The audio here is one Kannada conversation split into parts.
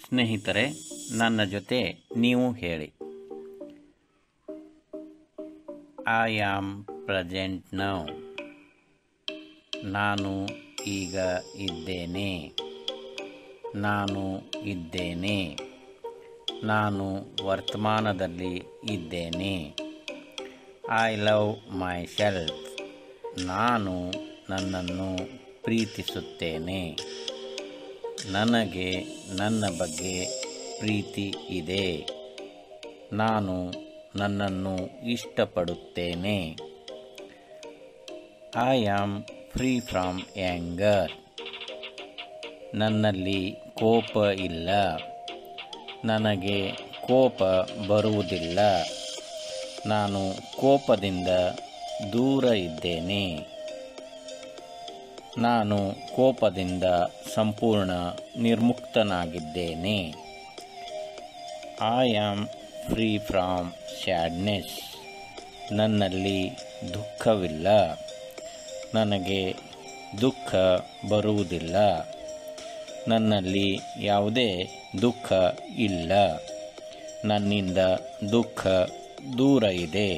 ಸ್ನೇಹಿತರೆ ನನ್ನ ಜೊತೆ ನೀವು ಹೇಳಿ ಐ ಆಮ್ ಪ್ರೆಸೆಂಟ್ ನೌ ನಾನು ಈಗ ಇದ್ದೇನೆ ನಾನು ಇದ್ದೇನೆ ನಾನು ವರ್ತಮಾನದಲ್ಲಿ ಇದ್ದೇನೆ ಐ ಲವ್ ಮೈ ಸೆಲ್ಫ್ ನಾನು ನನ್ನನ್ನು ಪ್ರೀತಿಸುತ್ತೇನೆ ನನಗೆ ನನ್ನ ಬಗ್ಗೆ ಪ್ರೀತಿ ಇದೆ ನಾನು ನನ್ನನ್ನು ಇಷ್ಟಪಡುತ್ತೇನೆ I am free from anger ನನ್ನಲ್ಲಿ ಕೋಪ ಇಲ್ಲ ನನಗೆ ಕೋಪ ಬರುವುದಿಲ್ಲ ನಾನು ಕೋಪದಿಂದ ದೂರ ಇದ್ದೇನೆ ನಾನು ಕೋಪದಿಂದ ಸಂಪೂರ್ಣ ನಿರ್ಮುಕ್ತನಾಗಿದ್ದೇನೆ I am free from sadness ನನ್ನಲ್ಲಿ ದುಃಖವಿಲ್ಲ ನನಗೆ ದುಃಖ ಬರುವುದಿಲ್ಲ ನನ್ನಲ್ಲಿ ಯಾವುದೇ ದುಃಖ ಇಲ್ಲ ನನ್ನಿಂದ ದುಃಖ ದೂರ ಇದೆ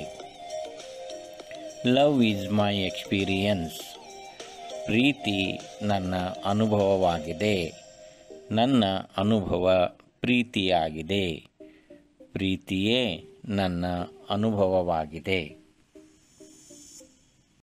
ಲವ್ ಈಸ್ ಮೈ ಎಕ್ಸ್ಪೀರಿಯನ್ಸ್ ಪ್ರೀತಿ ನನ್ನ ಅನುಭವವಾಗಿದೆ ನನ್ನ ಅನುಭವ ಪ್ರೀತಿಯಾಗಿದೆ ಪ್ರೀತಿಯೇ ನನ್ನ ಅನುಭವವಾಗಿದೆ